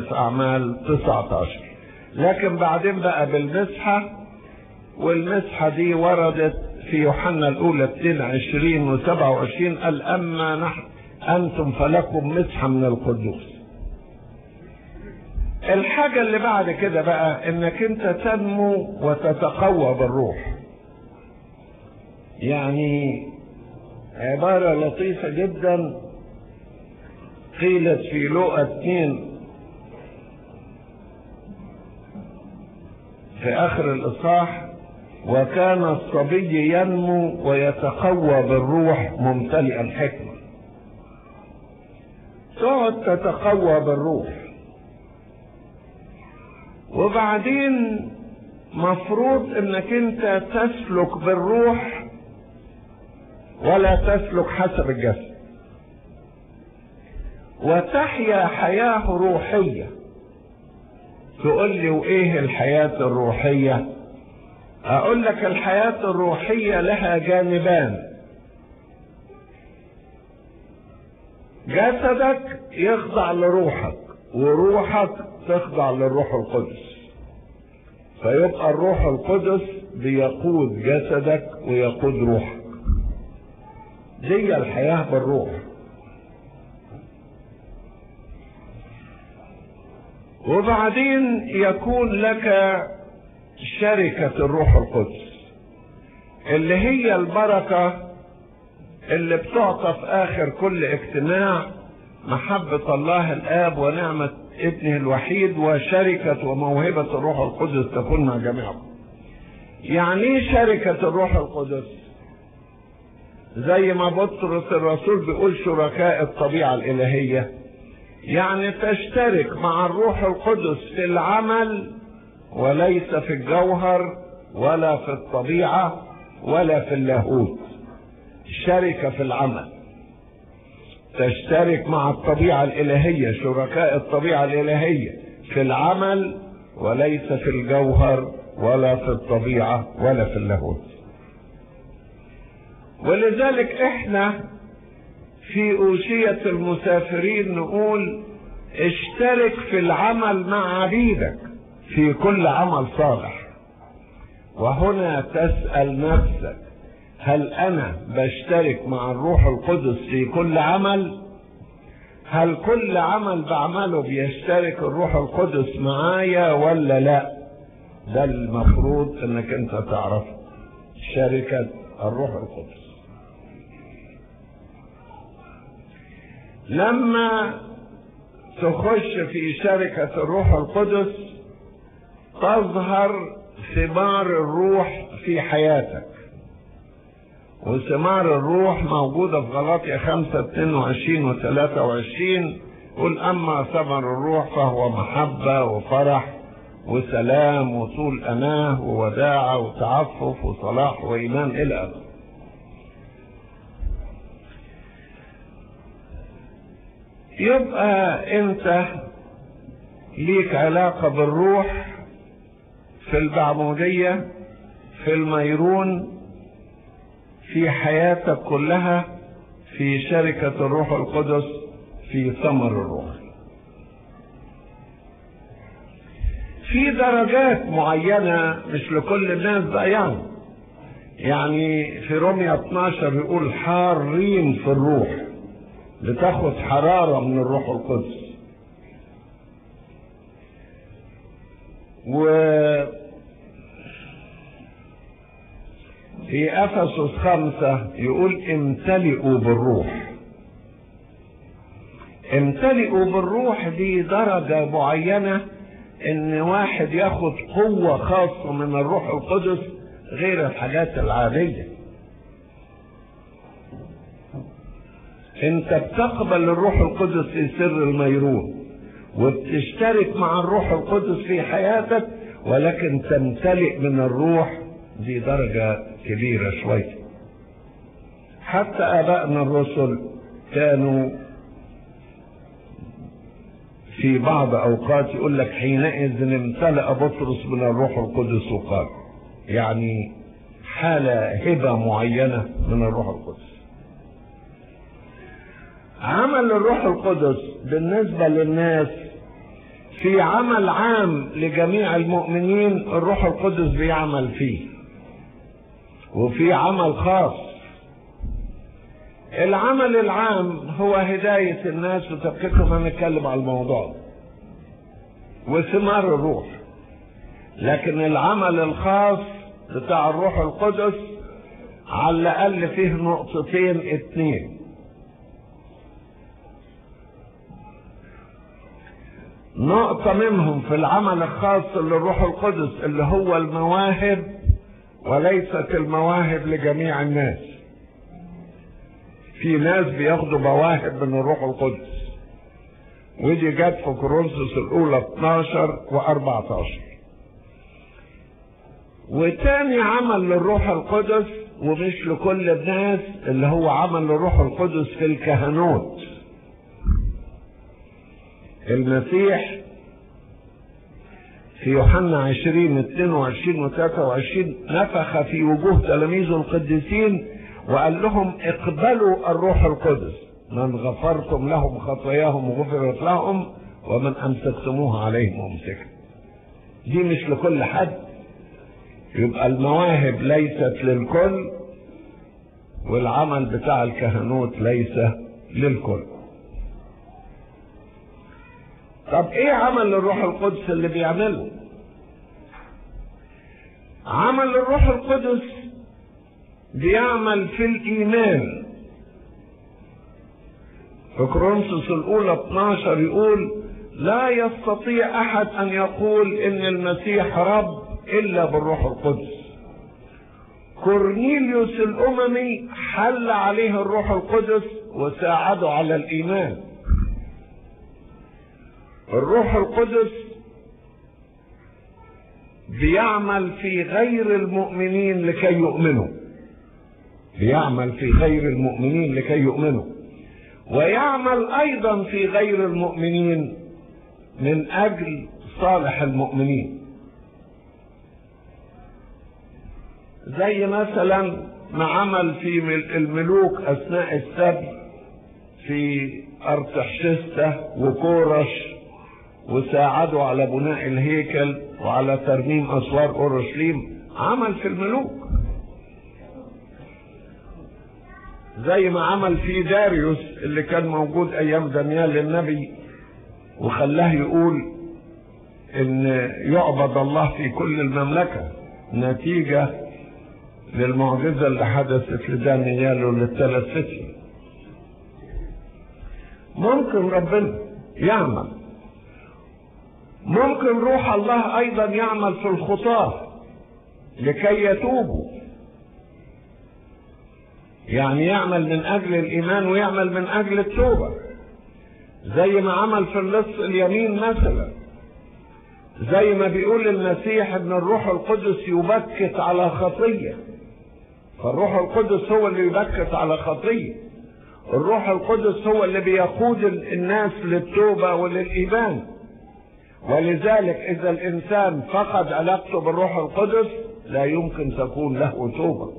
في أعمال 19 لكن بعدين بقى بالمسحة والمسحة دي وردت في يوحنا الأولى 22 و 27 قال أما نحن أنتم فلكم مسحة من القدوس الحاجة اللي بعد كده بقى انك انت تنمو وتتقوى بالروح يعني عبارة لطيفة جدا قيلت في لقى اتنين في اخر الاصحاح وكان الصبي ينمو ويتقوى بالروح ممتلئا حكمة تقعد تتقوى بالروح وبعدين مفروض انك انت تسلك بالروح ولا تسلك حسب الجسد وتحيا حياة روحية تقول لي وايه الحياة الروحية اقول لك الحياة الروحية لها جانبان جسدك يخضع لروحك وروحك تخضع للروح القدس فيبقى الروح القدس بيقود جسدك ويقود روحك دي الحياة بالروح وبعدين يكون لك شركة الروح القدس اللي هي البركة اللي بتعطى في آخر كل اجتماع محبة الله الآب ونعمة ابنه الوحيد وشركة وموهبة الروح القدس تكون مع جميعكم يعني ايه شركة الروح القدس زي ما بطرس الرسول بيقول شركاء الطبيعة الإلهية يعني تشترك مع الروح القدس في العمل وليس في الجوهر ولا في الطبيعة ولا في اللاهوت شركة في العمل تشترك مع الطبيعة الإلهية شركاء الطبيعة الإلهية في العمل وليس في الجوهر ولا في الطبيعة ولا في اللاهوت ولذلك احنا في أوشية المسافرين نقول اشترك في العمل مع عبيدك في كل عمل صالح وهنا تسأل نفسك هل انا بشترك مع الروح القدس في كل عمل هل كل عمل بعمله بيشترك الروح القدس معايا ولا لا ده المفروض انك انت تعرف شركة الروح القدس لما تخش في شركة الروح القدس تظهر ثمار الروح في حياتك وثمار الروح موجودة في غلاطيا 5 22 و 23 قل أما ثمر الروح فهو محبة وفرح وسلام وطول أناه ووداعة وتعفف وصلاح وإيمان إلى آخره يبقى أنت ليك علاقة بالروح في البعمودية في الميرون في حياتك كلها في شركة الروح القدس في ثمر الروح في درجات معينة مش لكل الناس بقى يعني يعني في روميا 12 يقول حارين في الروح بتاخد حرارة من الروح القدس و في افسس خمسة يقول امتلئوا بالروح امتلئوا بالروح دي درجة معينة ان واحد ياخد قوة خاصة من الروح القدس غير الحاجات العادية انت بتقبل الروح القدس في سر الميرون وبتشترك مع الروح القدس في حياتك ولكن تمتلئ من الروح دي درجة كبيرة شوية حتى آبائنا الرسل كانوا في بعض أوقات يقول لك حينئذ امتلأ بطرس من الروح القدس وقال يعني حالة هبة معينة من الروح القدس عمل الروح القدس بالنسبة للناس في عمل عام لجميع المؤمنين الروح القدس بيعمل فيه وفي عمل خاص العمل العام هو هداية الناس وتفكيرهم هنتكلم على الموضوع ده وثمار الروح لكن العمل الخاص بتاع الروح القدس على الأقل فيه نقطتين اتنين نقطة منهم في العمل الخاص للروح القدس اللي هو المواهب وليست المواهب لجميع الناس في ناس بياخدوا مواهب من الروح القدس ودي جت في كورنثوس الاولى 12 و14 وتاني عمل للروح القدس ومش لكل الناس اللي هو عمل للروح القدس في الكهنوت المسيح في يوحنا 20 22 و 23 نفخ في وجوه تلاميذه القديسين وقال لهم اقبلوا الروح القدس من غفرتم لهم خطاياهم غفرت لهم ومن امسكتموها عليهم امسكت دي مش لكل حد يبقى المواهب ليست للكل والعمل بتاع الكهنوت ليس للكل طب ايه عمل الروح القدس اللي بيعمله عمل الروح القدس بيعمل في الايمان في كورنثوس الاولى 12 يقول لا يستطيع احد ان يقول ان المسيح رب الا بالروح القدس كورنيليوس الاممي حل عليه الروح القدس وساعده على الايمان الروح القدس بيعمل في غير المؤمنين لكي يؤمنوا بيعمل في غير المؤمنين لكي يؤمنوا ويعمل ايضا في غير المؤمنين من اجل صالح المؤمنين زي مثلا ما عمل في الملوك اثناء السبي في ارتحشسته وكورش وساعدوا على بناء الهيكل وعلى ترميم اسوار اورشليم عمل في الملوك زي ما عمل في داريوس اللي كان موجود ايام دانيال النبي وخلاه يقول ان يعبد الله في كل المملكة نتيجة للمعجزة اللي حدثت لدانيال وللثلاث فتن ممكن ربنا يعمل ممكن روح الله ايضا يعمل في الخطاة لكي يتوبوا يعني يعمل من اجل الايمان ويعمل من اجل التوبه زي ما عمل في اللص اليمين مثلا زي ما بيقول المسيح ان الروح القدس يبكت على خطيه فالروح القدس هو اللي يبكت على خطيه الروح القدس هو اللي بيقود الناس للتوبه وللايمان ولذلك اذا الانسان فقد علاقته بالروح القدس لا يمكن تكون له توبه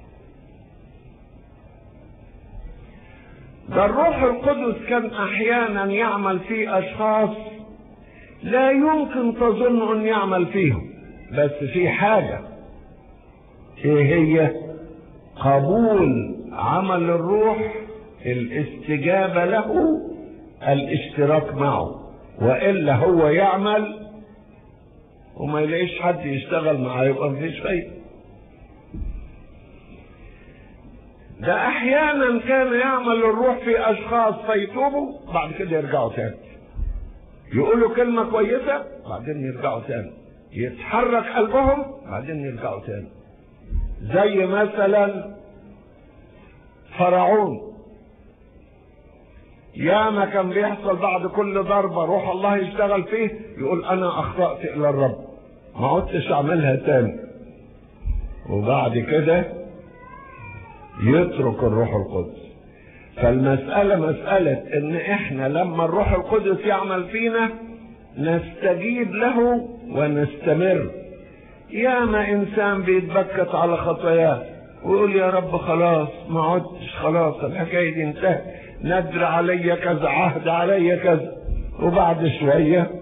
ده الروح القدس كان احيانا يعمل في اشخاص لا يمكن تظن ان يعمل فيهم بس في حاجه ايه هي قبول عمل الروح الاستجابه له الاشتراك معه والا هو يعمل وما يلاقيش حد يشتغل معاه يبقى مفيش فايده ده احيانا كان يعمل الروح في اشخاص فيتوبوا بعد كده يرجعوا تاني يقولوا كلمة كويسة بعدين يرجعوا تاني يتحرك قلبهم بعدين يرجعوا تاني زي مثلا فرعون ياما كان بيحصل بعد كل ضربة روح الله يشتغل فيه يقول أنا أخطأت إلى الرب ما عدتش أعملها تاني وبعد كده يترك الروح القدس فالمسألة مسألة إن إحنا لما الروح القدس يعمل فينا نستجيب له ونستمر ياما إنسان بيتبكت على خطاياه ويقول يا رب خلاص ما عدتش خلاص الحكاية دي انتهت ندر علي كذا عهد علي كذا وبعد شوية